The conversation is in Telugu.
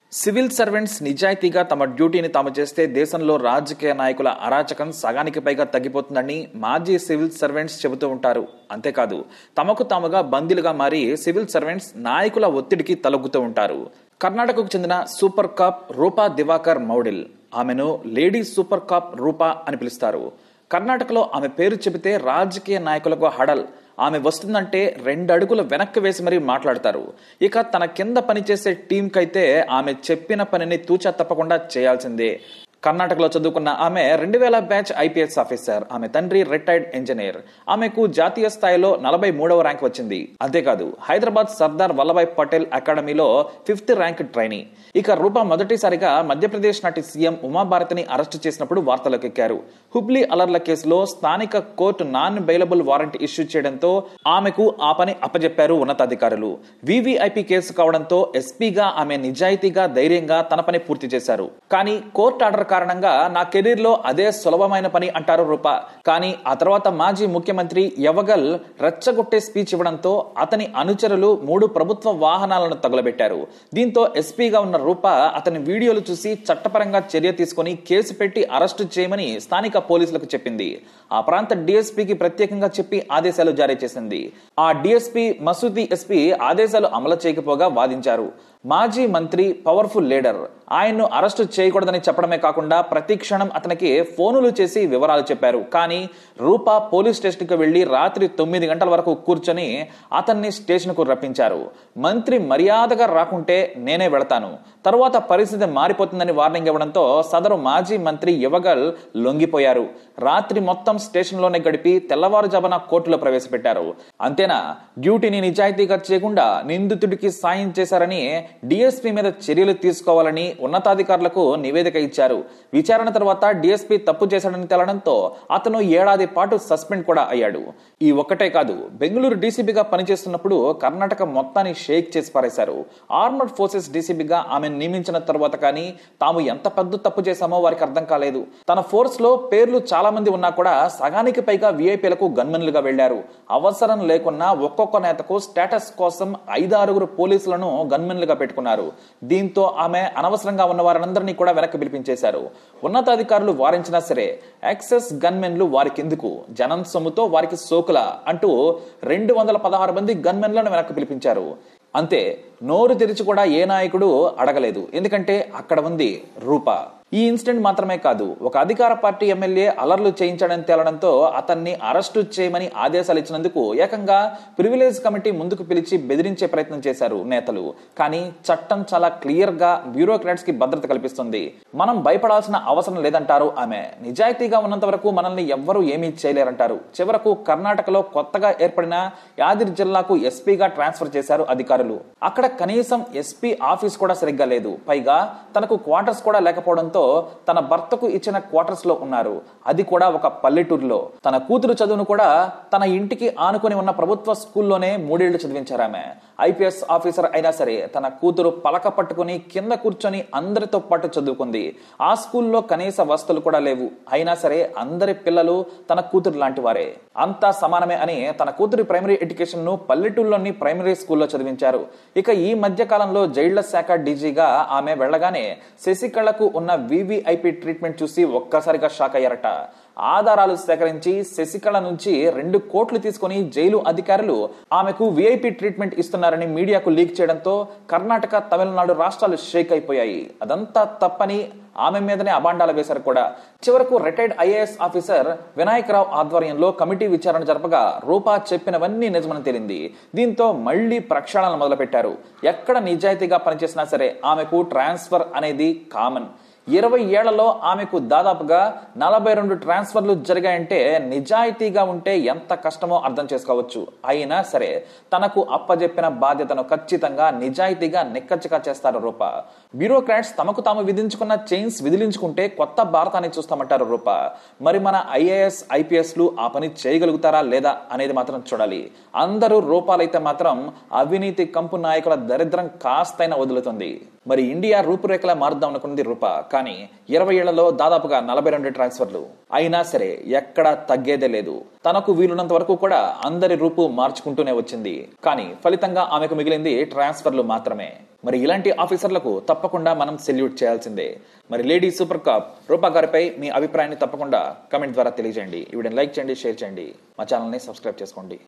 సివిల్ సర్వెంట్స్ నిజాయితీగా తమ డ్యూటీని తాము చేస్తే దేశంలో రాజకీయ నాయకుల అరాచకం సగానికి పైగా తగ్గిపోతుందని మాజీ సివిల్ సర్వెంట్స్ చెబుతూ ఉంటారు అంతేకాదు తమకు తాముగా బందీలుగా మారి సివిల్ సర్వెంట్స్ నాయకుల ఒత్తిడికి తలొగ్గుతూ ఉంటారు కర్ణాటకకు చెందిన సూపర్ కాప్ రూపా దివాకర్ మౌడిల్ ఆమెను లేడీ సూపర్ కాప్ రూపా అని పిలుస్తారు కర్ణాటకలో ఆమె పేరు చెబితే రాజకీయ నాయకులకు హడల్ ఆమె వస్తుందంటే రెండు అడుగులు వెనక్కి వేసి మరీ మాట్లాడతారు ఇక తన కింద పనిచేసే టీంకైతే ఆమె చెప్పిన పనిని తూచా తప్పకుండా చేయాల్సిందే కర్ణాటకలో చదువుకున్న ఆమె రెండు వేల బ్యాచ్ ఐపీఎస్ ఆఫీసర్ ఆమె తండ్రి రిటైర్డ్ ఇంజనీర్ ఆమెకు జాతీయ స్థాయిలో నలభై మూడవ ర్యాంక్ వచ్చింది అంతేకాదు హైదరాబాద్ సర్దార్ వల్లభాయ్ పటేల్ అకాడమీలో ఫిఫ్త్ ర్యాంక్ ట్రైనీ ఇక రూపా మొదటిసారిగా మధ్యప్రదేశ్ నాటి సీఎం ఉమాభారతిని అరెస్టు చేసినప్పుడు వార్తలకు ఎక్కారు హుబ్లీ అలర్ల కేసులో స్థానిక court non bailable warrant issue చేయడంతో ఆమెకు ఆ పని అప్పజెప్పారు ఉన్నతాధికారులు వివిఐపి కేసు కావడంతో ఎస్పీగా ఆమె నిజాయితీగా ధైర్యంగా తన పని పూర్తి చేశారు కానీ కోర్టు ఆర్డర్ కారణంగా నా కెరీర్ లో అదే సులభమైన పని అంటారు రూప కానీ ఆ తర్వాత మాజీ ముఖ్యమంత్రి యవగల్ రెచ్చగొట్టే స్పీచ్ ఇవ్వడంతో అతని అనుచరులు మూడు ప్రభుత్వ వాహనాలను తగులబెట్టారు దీంతో ఎస్పీగా ఉన్న రూప అతని వీడియోలు చూసి చట్టపరంగా చర్య తీసుకుని కేసు పెట్టి అరెస్టు చేయమని స్థానిక పోలీసులకు చెప్పింది ఆ ప్రాంత డిఎస్పీకి ప్రత్యేకంగా చెప్పి ఆదేశాలు జారీ చేసింది ఆ డిఎస్పీ మసూదీ ఎస్పీ ఆదేశాలు అమలు చేయకపోగా వాదించారు మాజీ మంత్రి పవర్ఫుల్ లీడర్ ఆయన్ను అరెస్టు చేయకూడదని చెప్పడమే కాకుండా ప్రతి క్షణం అతనికి ఫోనులు చేసి వివరాలు చెప్పారు కానీ రూపా పోలీస్ స్టేషన్కి వెళ్లి రాత్రి తొమ్మిది గంటల వరకు కూర్చొని అతన్ని స్టేషన్కు రప్పించారు మంత్రి మర్యాదగా రాకుంటే నేనే వెళతాను తరువాత పరిస్థితి మారిపోతుందని వార్నింగ్ ఇవ్వడంతో సదరు మాజీ మంత్రి యువగల్ లొంగిపోయారు రాత్రి మొత్తం స్టేషన్లోనే గడిపి తెల్లవారుజామున కోర్టులో ప్రవేశపెట్టారు అంతేనా డ్యూటీని నిజాయితీగా చేయకుండా నిందితుడికి సాయం చేశారని డిఎస్పీ మీద చర్యలు తీసుకోవాలని ఉన్నతాధికారులకు నివేదిక ఇచ్చారు విచారణ తర్వాత డిఎస్పీ తప్పు చేశాడని తెలడంతో అతను ఏడాది పాటు సస్పెండ్ కూడా అయ్యాడు ఈ ఒక్కటే కాదు బెంగళూరు డీసీబీగా పనిచేస్తున్నప్పుడు కర్ణాటక మొత్తాన్ని షేక్ చేసి పారేశారు ఆర్మర్డ్ ఫోర్సెస్ డీసీబీగా ఆమె నియమించిన తర్వాత కానీ తాము ఎంత పెద్ద తప్పు చేశామో వారికి అర్థం కాలేదు తన ఫోర్స్ లో పేర్లు చాలా మంది ఉన్నా కూడా సగానికి పైగా విఐపీలకు గన్మెన్లుగా వెళ్లారు అవసరం లేకున్నా ఒక్కొక్క నేతకు స్టేటస్ కోసం ఐదారుగురు పోలీసులను గన్మెన్లుగా పెట్టుకున్నారు దీంతో ఆమె అనవసరంగా ఉన్న వారందరినీ కూడా వెనక్కి పిలిపించేశారు ఉన్నతాధికారులు వారించినా సరే యాక్సెస్ గన్మెన్లు వారికి ఎందుకు జనం సొమ్ముతో వారికి సోకుల అంటూ రెండు వందల పదహారు మంది గన్మెన్లను వెనక్కి పిలిపించారు అంతే నోరు తెరిచి కూడా ఏ నాయకుడు అడగలేదు ఎందుకంటే అక్కడ ఉంది రూప ఈ ఇన్సిడెంట్ మాత్రమే కాదు ఒక అధికార పార్టీ ఎమ్మెల్యే అలర్లు చేయించడం తేలడంతో అతన్ని అరెస్టు చేయమని ఆదేశాలు ఇచ్చినందుకు ఏకంగా ప్రివిలేజ్ కమిటీ ముందుకు పిలిచి బెదిరించే ప్రయత్నం చేశారు నేతలు కానీ చట్టం చాలా క్లియర్ గా బ్యూరోక్రాట్స్ కి భద్రత కల్పిస్తుంది మనం భయపడాల్సిన అవసరం లేదంటారు ఆమె నిజాయితీగా ఉన్నంత వరకు మనల్ని ఎవ్వరూ ఏమీ చేయలేరంటారు చివరకు కర్ణాటకలో కొత్తగా ఏర్పడిన యాదిరి జిల్లాకు ఎస్పీగా ట్రాన్స్ఫర్ చేశారు అధికారులు అక్కడ కనీసం ఎస్పీ ఆఫీస్ కూడా సరిగ్గా లేదు పైగా తనకు క్వార్టర్స్ కూడా లేకపోవడంతో తన భర్తకు ఇచ్చిన క్వార్టర్స్ లో ఉన్నారు అది కూడా ఒక పల్లెటూరులో తన కూతురు చదువును కూడా తన ఇంటికి ఆనుకొని ఉన్న ప్రభుత్వ స్కూల్లోనే మూడేళ్లు చదివించారు ఆమె ఐపీఎస్ ఆఫీసర్ అయినా సరే తన కూతురు పలక పట్టుకుని కింద కూర్చొని అందరితో పాటు చదువుకుంది ఆ స్కూల్లో కనీస వసతులు కూడా లేవు అయినా సరే అందరి పిల్లలు తన కూతురు లాంటి వారే అంతా సమానమే అని తన కూతురి ప్రైమరీ ఎడ్యుకేషన్ ను పల్లెటూరులోని ప్రైమరీ స్కూల్లో చదివించారు ఇక ఈ మధ్య కాలంలో జైళ్ల శాఖ డీజీగా ఆమె వెళ్లగానే శశికళకు ఉన్న వివిఐపి ట్రీట్మెంట్ చూసి ఒక్కసారిగా షాక్ అయ్యారట ఆధారాలు సేకరించి శశికళ నుంచి రెండు కోట్లు తీసుకుని జైలు అధికారులు ఆమెకు విఐపి ట్రీట్మెంట్ ఇస్తున్నారని మీడియాకు లీక్ చేయడంతో కర్ణాటక తమిళనాడు రాష్ట్రాలు షేక్ అయిపోయాయి అదంతా తప్పని ఆమె మీదనే అబాండాలు వేశారు కూడా చివరకు రిటైర్డ్ ఐఏఎస్ ఆఫీసర్ వినాయకరావు ఆధ్వర్యంలో కమిటీ విచారణ జరపగా రూపా చెప్పినవన్నీ నిజమని తేలింది దీంతో మళ్లీ ప్రక్షాళన మొదలుపెట్టారు ఎక్కడ నిజాయితీగా పనిచేసినా సరే ఆమెకు ట్రాన్స్ఫర్ అనేది కామన్ ఇరవై ఏళ్లలో ఆమెకు దాదాపుగా నలభై రెండు ట్రాన్స్ఫర్లు జరిగాయంటే నిజాయితీగా ఉంటే ఎంత కష్టమో అర్థం చేసుకోవచ్చు అయినా సరే తనకు అప్పజెప్పిన బాధ్యతను ఖచ్చితంగా నిజాయితీగా నిక్కచ్చిగా చేస్తారు రూప బ్యూరోక్రాట్స్ తమకు తాము విధించుకున్న చైన్స్ విదిలించుకుంటే కొత్త భారతాన్ని చూస్తామంటారు రూప మరి మన ఐఏఎస్ ఐపీఎస్లు ఆ పని చేయగలుగుతారా లేదా అనేది మాత్రం చూడాలి అందరూ రూపాలైతే మాత్రం అవినీతి కంపు నాయకుల దరిద్రం కాస్తైనా వదులుతుంది మరి ఇండియా రూపురేఖలా మారుద్దాం అనుకున్నది రూప కానీ ఇరవై ఏళ్లలో దాదాపుగా నలభై రెండు ట్రాన్స్ఫర్లు అయినా సరే ఎక్కడా తగ్గేదే లేదు తనకు వీలున్నంత వరకు కూడా అందరి రూపు మార్చుకుంటూనే వచ్చింది కానీ ఫలితంగా ఆమెకు మిగిలింది ట్రాన్స్ఫర్లు మాత్రమే మరి ఇలాంటి ఆఫీసర్లకు తప్పకుండా మనం సెల్యూట్ చేయాల్సిందే మరి లేడీ సూపర్ కాప్ రూపా గారిపై మీ అభిప్రాయాన్ని తప్పకుండా కమెంట్ ద్వారా తెలియజేయండి ఈ వీడియోని లైక్ చేయండి షేర్ చేయండి మా ఛానల్ని సబ్స్క్రైబ్ చేసుకోండి